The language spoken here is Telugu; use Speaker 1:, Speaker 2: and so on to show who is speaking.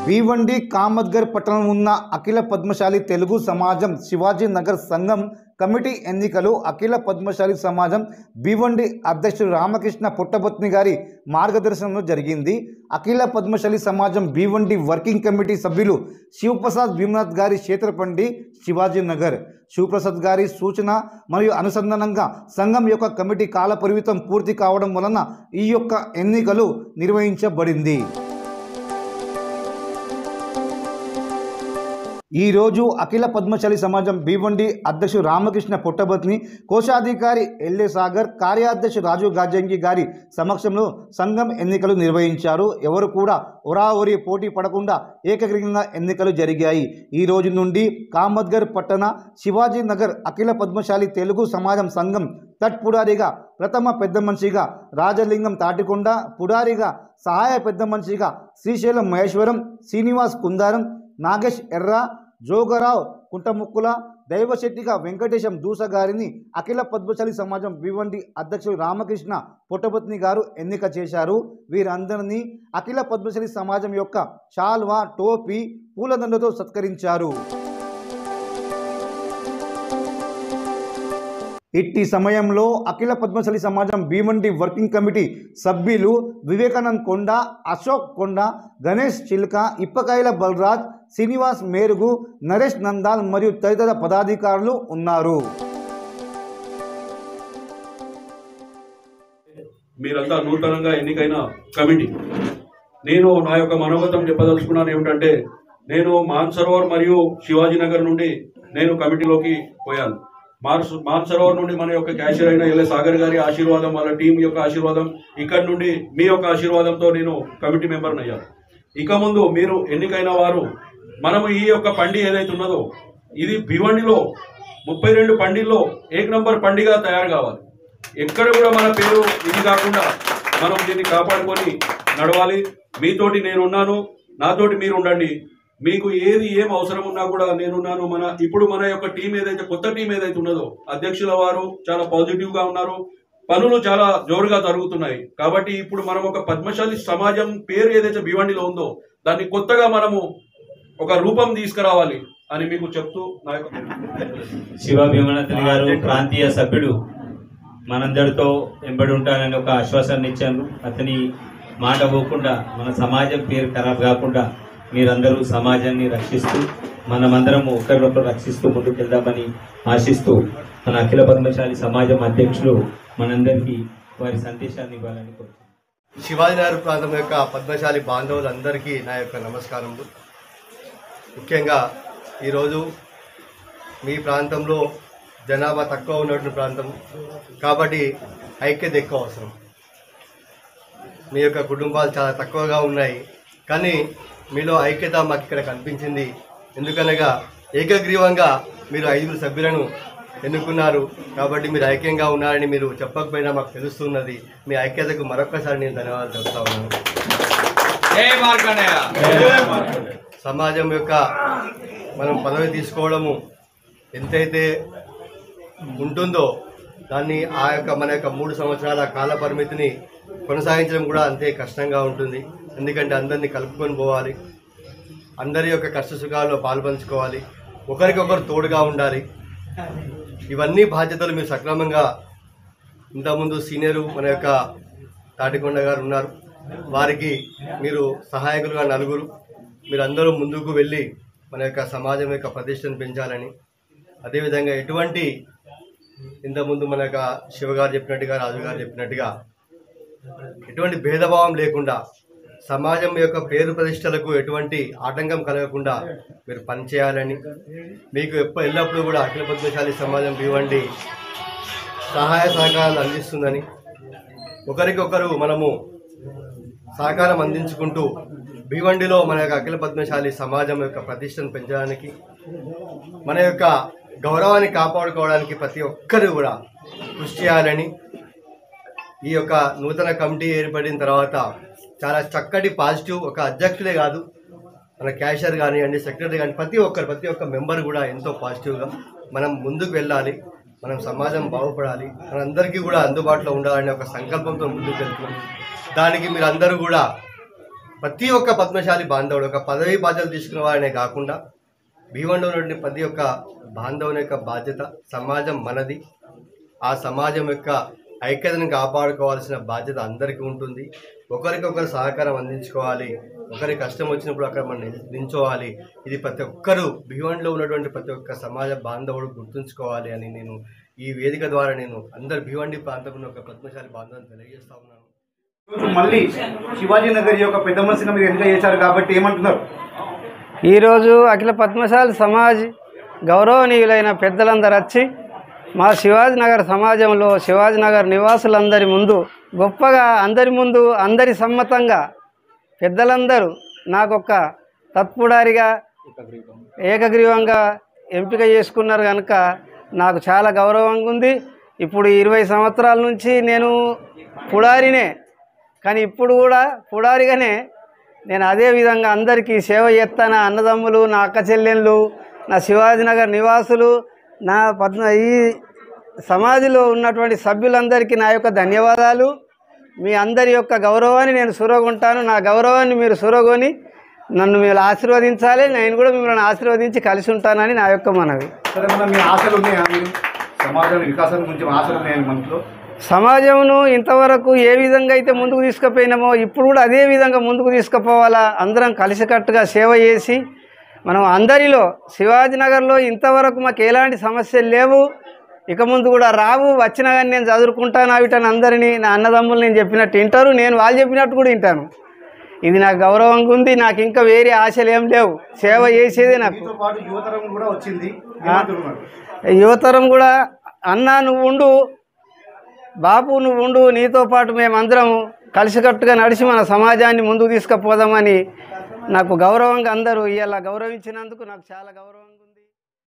Speaker 1: భీవండి కామద్గర్ పట్టణం ఉన్న అఖిల పద్మశాలి తెలుగు సమాజం శివాజీ నగర్ సంఘం కమిటీ ఎన్నికలు అఖిల పద్మశాలి సమాజం భీవండి అధ్యక్షుడు రామకృష్ణ పుట్టపత్ని గారి మార్గదర్శనంలో జరిగింది అఖిల పద్మశాలి సమాజం భీవండి వర్కింగ్ కమిటీ సభ్యులు శివప్రసాద్ భీమనాథ్ గారి క్షేత్రపండి శివాజీ నగర్ శివప్రసాద్ గారి సూచన మరియు అనుసంధానంగా సంఘం యొక్క కమిటీ కాల పరిమితం పూర్తి కావడం వలన ఈ యొక్క ఎన్నికలు నిర్వహించబడింది ఈ రోజు అఖిల పద్మశాలి సమాజం భీవండి అధ్యక్షుడు రామకృష్ణ పుట్టబత్ని కోశాధికారి ఎల్ఏ సాగర్ కార్యాధ్యక్షుడు రాజు గాజంగి గారి సమక్షంలో సంఘం ఎన్నికలు నిర్వహించారు ఎవరు కూడా ఒరాఒరి పోటీ పడకుండా ఏకగ్రీవంగా ఎన్నికలు జరిగాయి ఈ రోజు నుండి కామద్గర్ పట్టణ శివాజీ నగర్ అఖిల పద్మశాలి తెలుగు సమాజం సంఘం తట్ పుడారిగా ప్రథమ పెద్ద మనిషిగా రాజలింగం తాటికొండ పుడారిగా సహాయ పెద్ద మనిషిగా శ్రీశైలం మహేశ్వరం శ్రీనివాస్ కుందారం నాగేష్ ఎర్ర జోగరావు కుంటముక్కుల దైవశెట్టిగా వెంకటేశం దూస గారిని అఖిల పద్మశాలి సమాజం భివండి అధ్యక్షుడు రామకృష్ణ పుట్టపత్ని గారు ఎన్నిక చేశారు వీరందరినీ అఖిల పద్మశాలి సమాజం యొక్క షాల్వా టోపీ పూలదండతో సత్కరించారు ఇట్టి సమయంలో అఖిల పద్మశాలి సమాజం భీమండి వర్కింగ్ కమిటీ సభ్యులు వివేకానంద్ కొండ అశోక్ కొండ గణేష్ చిల్క ఇప్పకాయల బలరాజ్ శ్రీనివాస్ మేరుగు నరేష్ నందాల్ మరియు తదితర పదాధికారులు ఉన్నారు
Speaker 2: మీరంతా నూతనంగా ఎన్నికైన కమిటీ నేను నా యొక్క మనోగతం చెప్పదలుచుకున్నాను ఏమిటంటే నేను మాన్సరోవర్ మరియు శివాజీనగర్ నుండి నేను కమిటీలోకి పోయాను మాన్స్ మాన్సరోవర్ నుండి మన యొక్క క్యాషియర్ అయిన ఎల్ఎస్ సాగర్ గారి ఆశీర్వాదం వాళ్ళ టీం యొక్క ఆశీర్వాదం ఇక్కడ నుండి మీ యొక్క ఆశీర్వాదంతో నేను కమిటీ మెంబర్ని అయ్యాను ఇక ముందు మీరు ఎన్నికైన వారు మనము ఈ యొక్క పండి ఏదైతే ఉన్నదో ఇది భివండిలో ముప్పై రెండు పండిల్లో ఏక్ నంబర్ పండిగా తయారు కావాలి ఎక్కడ కూడా మన పేరు ఇది కాకుండా మనం దీన్ని కాపాడుకొని నడవాలి మీతోటి నేనున్నాను నాతోటి మీరు ఉండండి మీకు ఏది ఏం అవసరం ఉన్నా కూడా నేనున్నాను మన ఇప్పుడు మన యొక్క టీం ఏదైతే కొత్త టీం ఏదైతే ఉన్నదో అధ్యక్షుల వారు చాలా పాజిటివ్ గా ఉన్నారు పనులు చాలా జోరుగా జరుగుతున్నాయి కాబట్టి ఇప్పుడు మనం ఒక పద్మశాలి సమాజం పేరు ఏదైతే భివండిలో ఉందో దాన్ని కొత్తగా మనము ఒక రూపం తీసుకురావాలి అని మీకు చెప్తూ నా యొక్క
Speaker 3: శివ భీమనాథన్ గారు ప్రాంతీయ సభ్యుడు మనందరితో ఎంబడి ఉంటానని ఒక ఆశ్వాసాన్ని ఇచ్చాను అతని మాట పోకుండా మన సమాజం పేరు ఖరాబ్ కాకుండా మీరందరూ సమాజాన్ని రక్షిస్తూ మనమందరము ఒకరినొకరు రక్షిస్తూ ముందుకెళ్దామని ఆశిస్తూ మన అఖిల పద్మశాలి సమాజం అధ్యక్షులు మనందరికీ వారి సందేశాన్ని ఇవ్వాలని కోరుతున్నాను
Speaker 4: శివాజీనగర్ ప్రాంతం యొక్క పద్మశాలి బాంధవులందరికీ నా యొక్క నమస్కారములు ముఖ్యంగా ఈరోజు మీ ప్రాంతంలో జనాభా తక్కువ ఉన్నటువంటి ప్రాంతం కాబట్టి ఐక్యత ఎక్కువ అవసరం మీ యొక్క కుటుంబాలు చాలా తక్కువగా ఉన్నాయి కానీ మీలో ఐక్యత మాకు ఇక్కడ కనిపించింది ఎందుకనగా ఏకగ్రీవంగా మీరు ఐదుగురు సభ్యులను ఎన్నుకున్నారు కాబట్టి మీరు ఐక్యంగా ఉన్నారని మీరు చెప్పకపోయినా మాకు తెలుస్తున్నది మీ ఐక్యతకు మరొకసారి నేను ధన్యవాదాలు చెప్తా ఉన్నాను సమాజం యొక్క మనం పదవి తీసుకోవడము ఎంతైతే ఉంటుందో దాన్ని ఆ యొక్క మన యొక్క మూడు సంవత్సరాల కాల పరిమితిని కొనసాగించడం కూడా అంతే కష్టంగా ఉంటుంది ఎందుకంటే అందరినీ కలుపుకొని పోవాలి అందరి యొక్క కష్ట సుఖాల్లో పాల్పంచుకోవాలి ఒకరికొకరు తోడుగా ఉండాలి ఇవన్నీ బాధ్యతలు మీరు సక్రమంగా ఇంతకుముందు సీనియరు మన యొక్క తాటికొండ గారు ఉన్నారు వారికి మీరు సహాయకులుగా నలుగురు మీరు అందరూ ముందుకు వెళ్ళి మన యొక్క సమాజం యొక్క ప్రతిష్టను పెంచాలని అదేవిధంగా ఎటువంటి ఇంతకుముందు మన యొక్క శివగారు చెప్పినట్టుగా రాజుగారు చెప్పినట్టుగా ఎటువంటి భేదభావం లేకుండా సమాజం యొక్క పేరు ప్రతిష్టలకు ఎటువంటి ఆటంకం కలగకుండా మీరు పనిచేయాలని మీకు ఎప్ప ఎల్లప్పుడూ కూడా అఖిల పద్మశాలి సమాజం ఇవ్వండి సహాయ సహకారాలు అందిస్తుందని ఒకరికొకరు మనము సహకారం అందించుకుంటూ భివండిలో మన యొక్క అఖిల పద్మశాలి సమాజం యొక్క ప్రతిష్టను పెంచడానికి మన యొక్క గౌరవాన్ని కాపాడుకోవడానికి ప్రతి ఒక్కరు కూడా కృషి చేయాలని ఈ యొక్క నూతన కమిటీ ఏర్పడిన తర్వాత చాలా చక్కటి పాజిటివ్ ఒక అధ్యక్షుడే కాదు మన క్యాషియర్ కానివ్వండి సెక్రటరీ కానీ ప్రతి ఒక్కరు ప్రతి ఒక్క మెంబర్ కూడా ఎంతో పాజిటివ్గా మనం ముందుకు వెళ్ళాలి మనం సమాజం బాగుపడాలి మనందరికీ కూడా అందుబాటులో ఉండాలనే ఒక సంకల్పంతో ముందుకు వెళ్తున్నాం దానికి మీరు అందరూ కూడా ప్రతి ఒక్క పద్మశాలి బాంధవుడు ఒక పదవి బాధ్యతలు తీసుకున్న వారనే కాకుండా భీమంలో ఉన్నటువంటి ప్రతి ఒక్క బాంధవుని యొక్క బాధ్యత సమాజం మనది ఆ సమాజం యొక్క ఐక్యతను కాపాడుకోవాల్సిన బాధ్యత అందరికీ ఉంటుంది ఒకరికొకరు సహకారం అందించుకోవాలి ఒకరి కష్టం వచ్చినప్పుడు అక్కడ మనం నిల్- నిల్చోవాలి ఇది ప్రతి ఒక్కరూ భివండిలో ఉన్నటువంటి ప్రతి ఒక్క సమాజ బాంధవుడు గుర్తుంచుకోవాలి అని నేను ఈ వేదిక ద్వారా నేను అందరు భివండి ప్రాంతంలో ఒక పద్మశాలి బాంధవుని తెలియజేస్తా ఉన్నాను
Speaker 1: ఈరోజు మళ్ళీ శివాజీ నగర్ యొక్క పెద్ద మనిషిగా మీరు ఎన్నిక చేశారు కాబట్టి ఏమంటున్నారు
Speaker 5: ఈరోజు అఖిల పద్మశాలి సమాజ్ గౌరవనీయులైన పెద్దలందరూ వచ్చి మా శివాజీనగర్ సమాజంలో శివాజీనగర్ నివాసులందరి ముందు గొప్పగా అందరి ముందు అందరి సమ్మతంగా పెద్దలందరూ నాకొక తత్పుడారిగా ఏకగ్రీవంగా ఎంపిక చేసుకున్నారు కనుక నాకు చాలా గౌరవంగా ఉంది ఇప్పుడు ఇరవై సంవత్సరాల నుంచి నేను పుడారినే కానీ ఇప్పుడు కూడా పుడారిగానే నేను అదే విధంగా అందరికీ సేవ చేస్తాను అన్నదమ్ములు నా అక్క చెల్లెళ్ళు నా శివాజీనగర్ నివాసులు నా పద్మ ఈ సమాధిలో ఉన్నటువంటి సభ్యులందరికీ నా యొక్క ధన్యవాదాలు మీ అందరి యొక్క గౌరవాన్ని నేను సురగొంటాను నా గౌరవాన్ని మీరు సురగొని నన్ను మీరు ఆశీర్వదించాలి నేను కూడా మిమ్మల్ని ఆశీర్వదించి కలిసి ఉంటానని నా యొక్క మనవి
Speaker 1: సరే మన మీ ఆశలు ఉన్నాయా మీరు సమాజం వికాసం గురించి ఆశలు ఉన్నాయా మీ మనసులో
Speaker 5: సమాజంను ఇంతవరకు ఏ విధంగా అయితే ముందుకు తీసుకుపోయినామో ఇప్పుడు కూడా అదే విధంగా ముందుకు తీసుకుపోవాలా అందరం కలిసికట్టుగా సేవ చేసి మనం అందరిలో శివాజీనగర్లో ఇంతవరకు మాకు ఎలాంటి సమస్యలు లేవు ఇక ముందు కూడా రావు వచ్చినా కానీ నేను చదువుకుంటాను అవిటాను అందరినీ నా అన్నదమ్ములు నేను చెప్పినట్టు వింటారు నేను వాళ్ళు చెప్పినట్టు కూడా వింటాను ఇది నాకు గౌరవంగా ఉంది నాకు ఇంకా వేరే ఆశలు ఏం లేవు సేవ చేసేదే నాకు
Speaker 1: మీతో పాటు యువతరం కూడా వచ్చింది ఏమంటున్నారు
Speaker 5: యువతరం కూడా అన్నా నువ్వు ఉండు బాపు నువ్వు ఉండు నీతో పాటు మేమందరం కలిసికట్టుగా నడిచి మన సమాజాన్ని ముందుకు తీసుకుపోదామని నాకు గౌరవంగా అందరూ ఇలా గౌరవించినందుకు నాకు చాలా గౌరవంగా ఉంది